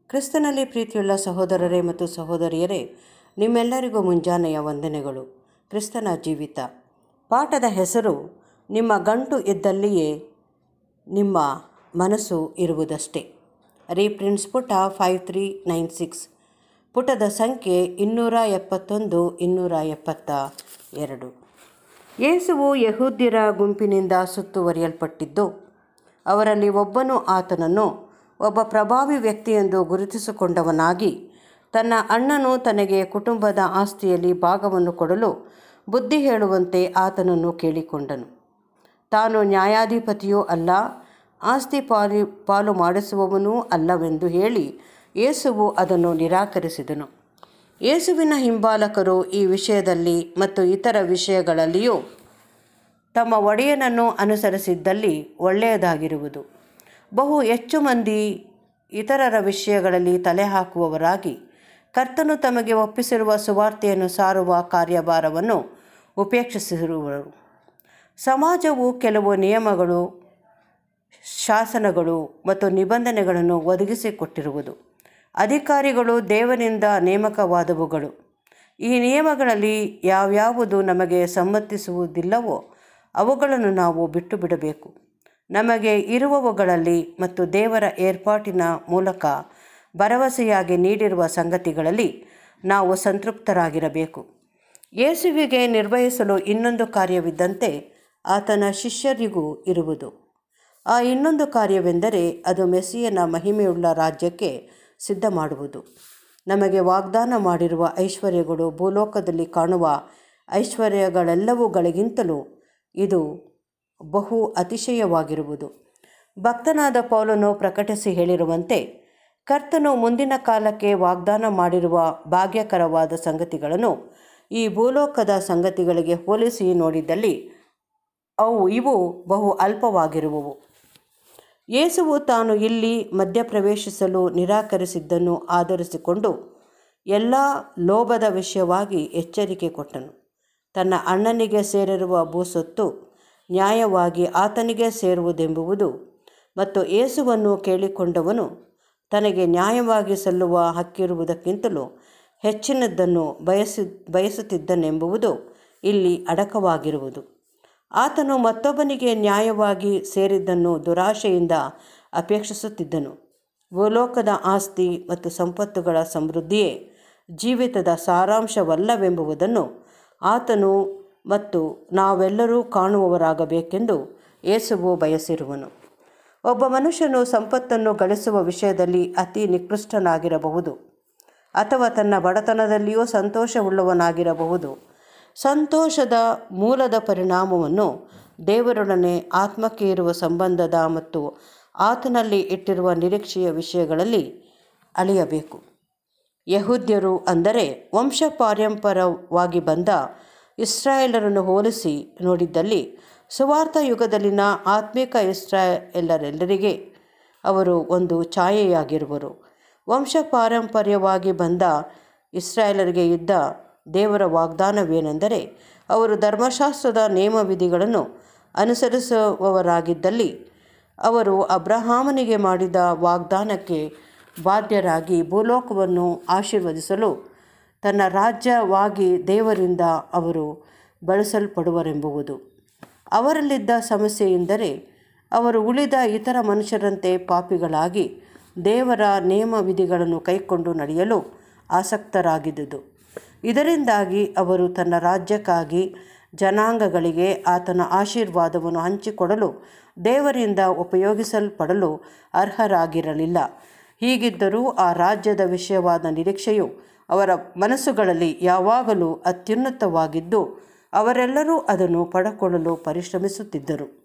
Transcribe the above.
ಕ್ರಿಸ್ತನಲ್ಲಿ ಪ್ರೀತಿಯುಳ್ಳ ಸಹೋದರರೇ ಮತ್ತು ಸಹೋದರಿಯರೇ ನಿಮ್ಮೆಲ್ಲರಿಗೂ ಮುಂಜಾನೆಯ ವಂದನೆಗಳು ಕ್ರಿಸ್ತನ ಜೀವಿತ ಪಾಠದ ಹೆಸರು ನಿಮ್ಮ ಗಂಟು ಇದ್ದಲ್ಲಿಯೇ ನಿಮ್ಮ ಮನಸ್ಸು ಇರುವುದಷ್ಟೇ ರೀಪ್ರಿನ್ಸ್ ಪುಟ ಫೈವ್ ತ್ರೀ ನೈನ್ ಸಿಕ್ಸ್ ಪುಟದ ಸಂಖ್ಯೆ ಇನ್ನೂರ ಎಪ್ಪತ್ತೊಂದು ಇನ್ನೂರ ಎಪ್ಪತ್ತ ಎರಡು ಯೇಸುವು ಯಹೂದ್ಯರ ಗುಂಪಿನಿಂದ ಸುತ್ತುವರಿಯಲ್ಪಟ್ಟಿದ್ದು ಅವರಲ್ಲಿ ಒಬ್ಬನು ಆತನನ್ನು ಒಬ್ಬ ಪ್ರಭಾವಿ ವ್ಯಕ್ತಿಯೆಂದು ಗುರುತಿಸಿಕೊಂಡವನಾಗಿ ತನ್ನ ಅಣ್ಣನು ತನಗೆ ಕುಟುಂಬದ ಆಸ್ತಿಯಲ್ಲಿ ಭಾಗವನ್ನು ಕೊಡಲು ಬುದ್ಧಿ ಹೇಳುವಂತೆ ಆತನನ್ನು ಕೇಳಿಕೊಂಡನು ತಾನು ನ್ಯಾಯಾಧಿಪತಿಯೂ ಅಲ್ಲ ಆಸ್ತಿ ಪಾಲಿ ಪಾಲು ಮಾಡಿಸುವವನೂ ಅಲ್ಲವೆಂದು ಹೇಳಿ ಯೇಸುವು ಅದನ್ನು ನಿರಾಕರಿಸಿದನು ಯೇಸುವಿನ ಹಿಂಬಾಲಕರು ಈ ವಿಷಯದಲ್ಲಿ ಮತ್ತು ಇತರ ವಿಷಯಗಳಲ್ಲಿಯೂ ತಮ್ಮ ಒಡೆಯನನ್ನು ಅನುಸರಿಸಿದ್ದಲ್ಲಿ ಒಳ್ಳೆಯದಾಗಿರುವುದು ಬಹು ಹೆಚ್ಚು ಮಂದಿ ಇತರರ ವಿಷಯಗಳಲ್ಲಿ ತಲೆ ಹಾಕುವವರಾಗಿ ಕರ್ತನು ತಮಗೆ ಒಪ್ಪಿಸಿರುವ ಸುವಾರ್ತೆಯನ್ನು ಸಾರುವ ಕಾರ್ಯಭಾರವನ್ನು ಉಪೇಕ್ಷಿಸಿರುವರು ಸಮಾಜವು ಕೆಲವು ನಿಯಮಗಳು ಶಾಸನಗಳು ಮತ್ತು ನಿಬಂಧನೆಗಳನ್ನು ಒದಗಿಸಿಕೊಟ್ಟಿರುವುದು ಅಧಿಕಾರಿಗಳು ದೇವರಿಂದ ನೇಮಕವಾದವುಗಳು ಈ ನಿಯಮಗಳಲ್ಲಿ ಯಾವ್ಯಾವುದು ನಮಗೆ ಸಮ್ಮತಿಸುವುದಿಲ್ಲವೋ ಅವುಗಳನ್ನು ನಾವು ಬಿಟ್ಟು ಬಿಡಬೇಕು ನಮಗೆ ಇರುವವುಗಳಲ್ಲಿ ಮತ್ತು ದೇವರ ಏರ್ಪಾಟಿನ ಮೂಲಕ ಭರವಸೆಯಾಗಿ ನೀಡಿರುವ ಸಂಗತಿಗಳಲ್ಲಿ ನಾವು ಸಂತೃಪ್ತರಾಗಿರಬೇಕು ಯೇಸುವಿಗೆ ನಿರ್ವಹಿಸಲು ಇನ್ನೊಂದು ಕಾರ್ಯವಿದ್ದಂತೆ ಆತನ ಶಿಷ್ಯರಿಗೂ ಇರುವುದು ಆ ಇನ್ನೊಂದು ಕಾರ್ಯವೆಂದರೆ ಅದು ಮೆಸ್ಸಿಯನ ಮಹಿಮೆಯುಳ್ಳ ರಾಜ್ಯಕ್ಕೆ ಸಿದ್ಧ ಮಾಡುವುದು ನಮಗೆ ವಾಗ್ದಾನ ಮಾಡಿರುವ ಐಶ್ವರ್ಯಗಳು ಭೂಲೋಕದಲ್ಲಿ ಕಾಣುವ ಐಶ್ವರ್ಯಗಳೆಲ್ಲವುಗಳಿಗಿಂತಲೂ ಇದು ಬಹು ಅತಿಶಯವಾಗಿರುವುದು ಭಕ್ತನಾದ ಪೌಲನು ಪ್ರಕಟಿಸಿ ಹೇಳಿರುವಂತೆ ಕರ್ತನು ಮುಂದಿನ ಕಾಲಕ್ಕೆ ವಾಗ್ದಾನ ಮಾಡಿರುವ ಭಾಗ್ಯಕರವಾದ ಸಂಗತಿಗಳನ್ನು ಈ ಭೂಲೋಕದ ಸಂಗತಿಗಳಿಗೆ ಹೋಲಿಸಿ ನೋಡಿದ್ದಲ್ಲಿ ಅವು ಇವು ಬಹು ಅಲ್ಪವಾಗಿರುವವು ಯೇಸುವು ತಾನು ಇಲ್ಲಿ ಮಧ್ಯಪ್ರವೇಶಿಸಲು ನಿರಾಕರಿಸಿದ್ದನ್ನು ಆಧರಿಸಿಕೊಂಡು ಎಲ್ಲ ಲೋಭದ ವಿಷಯವಾಗಿ ಎಚ್ಚರಿಕೆ ಕೊಟ್ಟನು ತನ್ನ ಅಣ್ಣನಿಗೆ ಸೇರಿರುವ ಭೂಸೊತ್ತು ನ್ಯಾಯವಾಗಿ ಆತನಿಗೆ ಸೇರುವುದೆಂಬುವುದು ಮತ್ತು ಯೇಸುವನ್ನು ಕೇಳಿಕೊಂಡವನು ತನಗೆ ನ್ಯಾಯವಾಗಿ ಸಲ್ಲುವ ಹಕ್ಕಿರುವುದಕ್ಕಿಂತಲೂ ಹೆಚ್ಚಿನದ್ದನ್ನು ಬಯಸಿ ಬಯಸುತ್ತಿದ್ದನೆಂಬುದು ಇಲ್ಲಿ ಅಡಕವಾಗಿರುವುದು ಆತನು ಮತ್ತೊಬ್ಬನಿಗೆ ನ್ಯಾಯವಾಗಿ ಸೇರಿದ್ದನ್ನು ದುರಾಶೆಯಿಂದ ಅಪೇಕ್ಷಿಸುತ್ತಿದ್ದನು ಭೂಲೋಕದ ಆಸ್ತಿ ಮತ್ತು ಸಂಪತ್ತುಗಳ ಸಮೃದ್ಧಿಯೇ ಜೀವಿತದ ಸಾರಾಂಶವಲ್ಲವೆಂಬುದನ್ನು ಆತನು ಮತ್ತು ನಾವೆಲ್ಲರೂ ಕಾಣುವವರಾಗಬೇಕೆಂದು ಯೇಸುವು ಬಯಸಿರುವನು ಒಬ್ಬ ಮನುಷ್ಯನು ಸಂಪತ್ತನ್ನು ಗಳಿಸುವ ವಿಷಯದಲ್ಲಿ ಅತಿ ನಿಕೃಷ್ಟನಾಗಿರಬಹುದು ಅಥವಾ ತನ್ನ ಬಡತನದಲ್ಲಿಯೂ ಸಂತೋಷವುಳ್ಳವನಾಗಿರಬಹುದು ಸಂತೋಷದ ಮೂಲದ ಪರಿಣಾಮವನ್ನು ದೇವರೊಡನೆ ಆತ್ಮಕ್ಕೆ ಇರುವ ಸಂಬಂಧದ ಮತ್ತು ಆತನಲ್ಲಿ ಇಟ್ಟಿರುವ ನಿರೀಕ್ಷೆಯ ವಿಷಯಗಳಲ್ಲಿ ಅಳೆಯಬೇಕು ಯಹೂದ್ಯರು ಅಂದರೆ ವಂಶ ಪಾರಂಪರವಾಗಿ ಬಂದ ಇಸ್ರಾಯೇಲರನ್ನು ಹೋಲಿಸಿ ನೋಡಿದ್ದಲ್ಲಿ ಸುವಾರ್ಥ ಯುಗದಲ್ಲಿನ ಆತ್ಮಿಕ ಇಸ್ರಾಯೇಲರೆಲ್ಲರಿಗೆ ಅವರು ಒಂದು ಛಾಯೆಯಾಗಿರುವರು ವಂಶ ಪಾರಂಪರ್ಯವಾಗಿ ಬಂದ ಇಸ್ರಾಯೇಲರಿಗೆ ಇದ್ದ ದೇವರ ವಾಗ್ದಾನವೇನೆಂದರೆ ಅವರು ಧರ್ಮಶಾಸ್ತ್ರದ ನೇಮವಿಧಿಗಳನ್ನು ಅನುಸರಿಸುವವರಾಗಿದ್ದಲ್ಲಿ ಅವರು ಅಬ್ರಹಾಮನಿಗೆ ಮಾಡಿದ ವಾಗ್ದಾನಕ್ಕೆ ಬಾಧ್ಯರಾಗಿ ಭೂಲೋಕವನ್ನು ಆಶೀರ್ವದಿಸಲು ತನ್ನ ರಾಜ್ಯವಾಗಿ ದೇವರಿಂದ ಅವರು ಬಳಸಲ್ಪಡುವರೆಂಬುವುದು ಅವರಲ್ಲಿದ್ದ ಸಮಸ್ಯೆಯೆಂದರೆ ಅವರು ಉಳಿದ ಇತರ ಮನುಷ್ಯರಂತೆ ಪಾಪಿಗಳಾಗಿ ದೇವರ ನೇಮ ವಿಧಿಗಳನ್ನು ಕೈಕೊಂಡು ನಡೆಯಲು ಆಸಕ್ತರಾಗಿದ್ದುದು ಇದರಿಂದಾಗಿ ಅವರು ತನ್ನ ರಾಜ್ಯಕ್ಕಾಗಿ ಜನಾಂಗಗಳಿಗೆ ಆತನ ಆಶೀರ್ವಾದವನ್ನು ಹಂಚಿಕೊಡಲು ದೇವರಿಂದ ಉಪಯೋಗಿಸಲ್ಪಡಲು ಅರ್ಹರಾಗಿರಲಿಲ್ಲ ಹೀಗಿದ್ದರೂ ಆ ರಾಜ್ಯದ ವಿಷಯವಾದ ನಿರೀಕ್ಷೆಯು ಅವರ ಮನಸ್ಸುಗಳಲ್ಲಿ ಯಾವಾಗಲೂ ಅತ್ಯುನ್ನತವಾಗಿದ್ದು ಅವರೆಲ್ಲರೂ ಅದನ್ನು ಪಡಕೊಳ್ಳಲು ಪರಿಶ್ರಮಿಸುತ್ತಿದ್ದರು